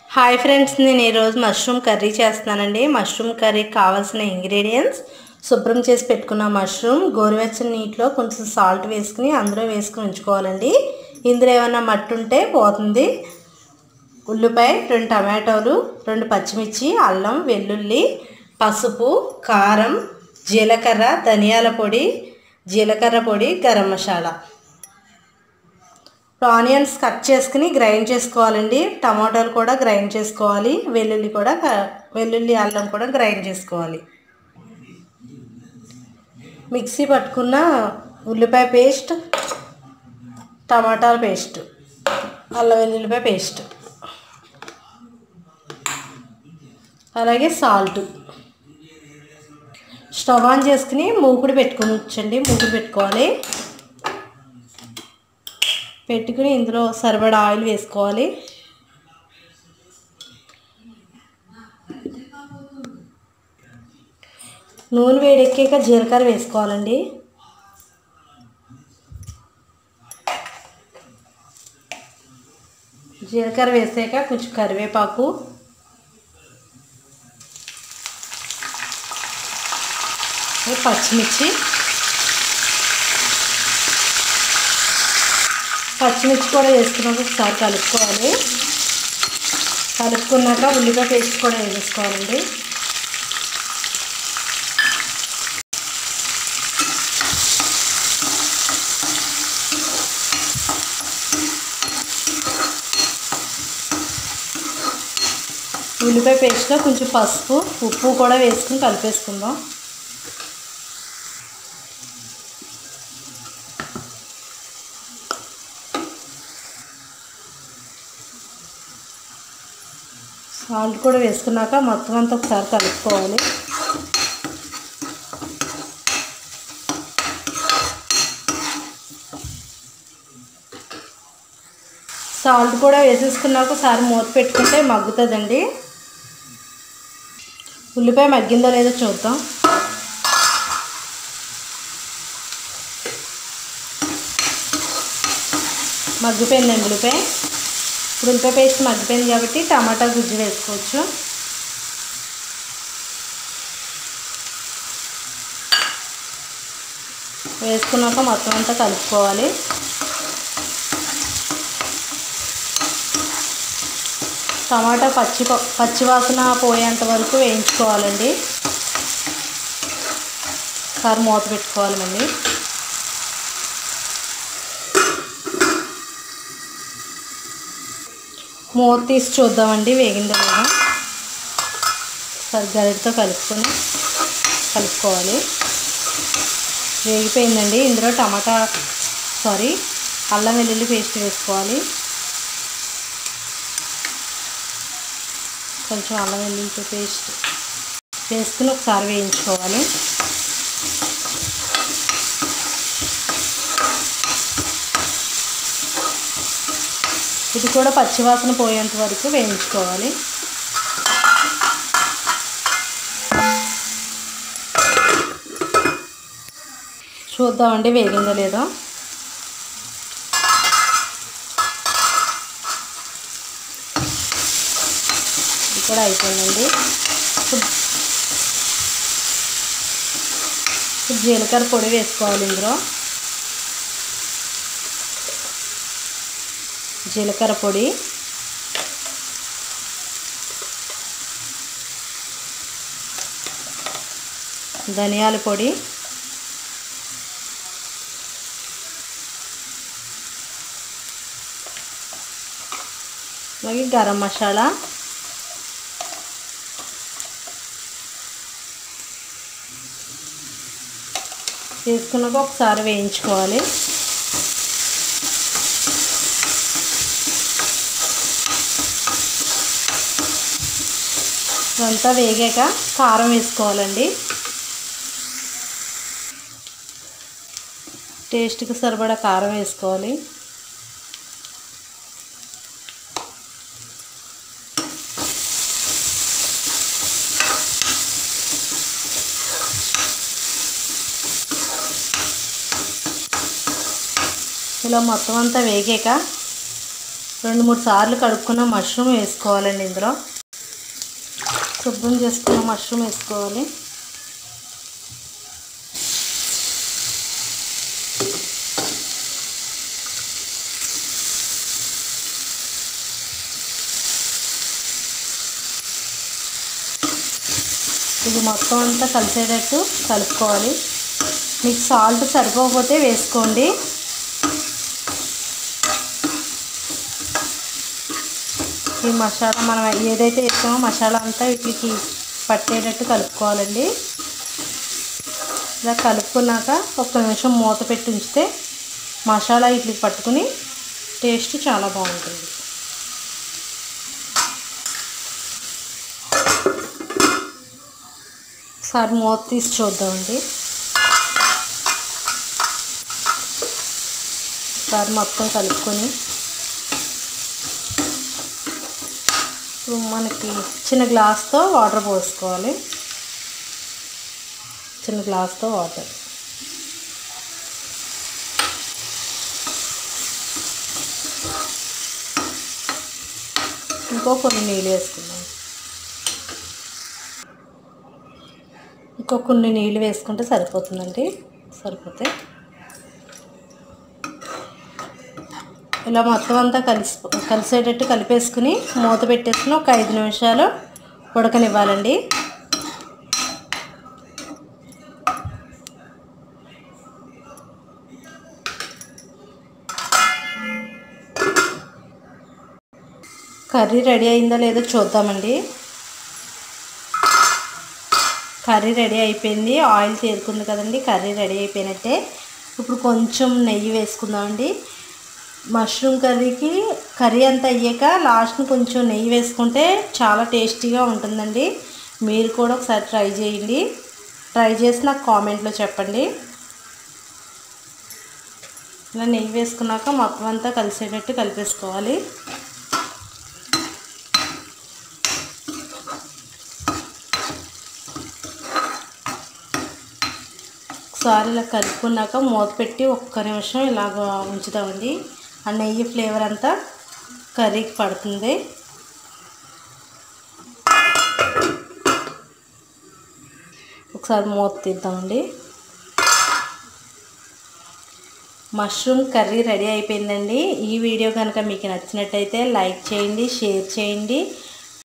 hi friends నేను ఈరోజు mushroom curry చేస్తున్నానండి మష్రూమ్ కర్రీకి కావాల్సిన ఇంగ్రీడియంట్స్ శుభ్రం చేసి పెట్టుకున్న మష్రూమ్ గోరువెచ్చని నీటిలో కొంచెం సాల్ట్ వేసుకుని అందులో వేసుకుని ఉంచుకోవాలండి ఇందులో ఏమైనా మట్టి ఉంటే పోతుంది ఉల్లిపాయ రెండు టమాటోలు రెండు పచ్చిమిర్చి అల్లం వెల్లుల్లి పసుపు కారం జీలకర్ర ధనియాల పొడి జీలకర్ర పొడి గరం మసాలా ఆనియన్స్ కట్ చేసుకుని గ్రైండ్ చేసుకోవాలండి టమాటాలు కూడా గ్రైండ్ చేసుకోవాలి వెల్లుల్లి కూడా వెల్లుల్లి అల్లం కూడా గ్రైండ్ చేసుకోవాలి మిక్సీ పట్టుకున్న ఉల్లిపాయ పేస్ట్ టమాటాల పేస్ట్ అల్లం వెల్లుల్లిపాయ పేస్ట్ అలాగే సాల్ట్ స్టవ్ ఆన్ చేసుకుని మూకుడు పెట్టుకుని ఉంచండి మూకుడు పెట్టుకోవాలి పెట్టుకుని ఇందులో సరిపడా ఆయిల్ వేసుకోవాలి నూనె వేడెక్కాక జీలకర్ర వేసుకోవాలండి జీలకర్ర వేసాక కొంచెం కరివేపాకు పచ్చిమిర్చి పచ్చిమిర్చి కూడా వేసుకున్నాక ఒకసారి కలుపుకోవాలి కలుపుకున్నాక ఉల్లిపాయ పేస్ట్ కూడా వేసేసుకోవాలండి ఉల్లిపాయ పేస్ట్లో కొంచెం పసుపు ఉప్పు కూడా వేసుకుని కలిపేసుకుందాం సాల్ట్ కూడా వేసుకున్నాక మొత్తం అంతా ఒకసారి కలుపుకోవాలి సాల్ట్ కూడా వేసేసుకున్నాక ఒకసారి మూత పెట్టుకుంటే మగ్గుతుందండి ఉల్లిపాయ మగ్గిందో లేదో చూద్దాం మగ్గిపోయిందండి ఉల్లిపాయ ఇప్పుడు ఉల్లిపాయ పేస్ట్ మగ్గిపోయింది కాబట్టి టమాటా గుజ్జు వేసుకోవచ్చు వేసుకున్నాక మొత్తం అంతా కలుపుకోవాలి టమాటా పచ్చి పచ్చివాసన పోయేంత వరకు వేయించుకోవాలండి ఒకసారి మూత పెట్టుకోవాలి మళ్ళీ మూత తీసి చూద్దామండి వేగిందో లేదో గరిటతో కలుపుకొని కలుపుకోవాలి వేగిపోయిందండి ఇందులో టమాటా సారీ అల్లం వెల్లుల్లి పేస్ట్ వేసుకోవాలి కొంచెం అల్లం వెల్లుల్లి పేస్ట్ వేసుకుని ఒకసారి వేయించుకోవాలి ఇది కూడా పచ్చివాసన పోయేంత వరకు వేయించుకోవాలి చూద్దామండి వేగిందో లేదో ఇది కూడా అయిపోయిందండి జీలకర్ర పొడి వేసుకోవాలి ఇందులో జీలకర్ర పొడి ధనియాల పొడి అలాగే గరం మసాలా వేసుకున్నాక ఒకసారి వేయించుకోవాలి ఇదంతా వేగాక కారం వేసుకోవాలండి టేస్ట్కి సరిపడా కారం వేసుకోవాలి ఇలా మొత్తం అంతా వేగాక రెండు మూడు సార్లు కడుక్కున్న మష్రూమ్ వేసుకోవాలండి ఇందులో శుభ్రం చేసుకున్న మష్రూమ్ వేసుకోవాలి ఇది మొత్తం అంతా కలిసేటట్టు కలుపుకోవాలి మీకు సాల్ట్ సరిపోకపోతే వేసుకోండి ఈ మసాలా మనం ఏదైతే వేసామో మసాలా అంతా వీటికి పట్టేటట్టు కలుపుకోవాలండి ఇలా కలుపుకున్నాక ఒక్క నిమిషం మూత పెట్టి ఉంచితే మసాలా వీటికి పట్టుకుని టేస్ట్ చాలా బాగుంటుంది ఒకసారి మూత తీసి చూద్దామండి ఒకసారి మొత్తం కలుపుకొని ఇప్పుడు మనకి చిన్న గ్లాస్తో వాటర్ పోసుకోవాలి చిన్న గ్లాస్తో వాటర్ ఇంకో కొన్ని నీళ్ళు వేసుకుందాం ఇంకో కొన్ని నీళ్ళు వేసుకుంటే సరిపోతుందండి సరిపోతే ఇలా మొత్తం అంతా కలిసి కలిసేటట్టు కలిపేసుకుని మూత పెట్టేసుకుని ఒక ఐదు నిమిషాలు ఉడకనివ్వాలండి కర్రీ రెడీ అయిందో లేదో చూద్దామండి కర్రీ రెడీ అయిపోయింది ఆయిల్ తేరుకుంది కదండి కర్రీ రెడీ అయిపోయినట్టే ఇప్పుడు కొంచెం నెయ్యి వేసుకుందామండి మష్రూమ్ కర్రీకి కర్రీ అంతా అయ్యాక లాస్ట్ని కొంచెం నెయ్యి వేసుకుంటే చాలా టేస్టీగా ఉంటుందండి మీరు కూడా ఒకసారి ట్రై చేయండి ట్రై చేసి నాకు కామెంట్లో చెప్పండి ఇలా నెయ్యి వేసుకున్నాక మొత్తం అంతా కలిసేటట్టు కలిపేసుకోవాలి ఒకసారి ఇలా కలుపుకున్నాక మూత పెట్టి ఒక్క నిమిషం ఇలాగ ఉంచుతామండి ఆ నెయ్యి ఫ్లేవర్ అంతా కర్రీకి పడుతుంది ఒకసారి మూత తీద్దామండి మష్రూమ్ కర్రీ రెడీ అయిపోయిందండి ఈ వీడియో కనుక మీకు నచ్చినట్టయితే లైక్ చేయండి షేర్ చేయండి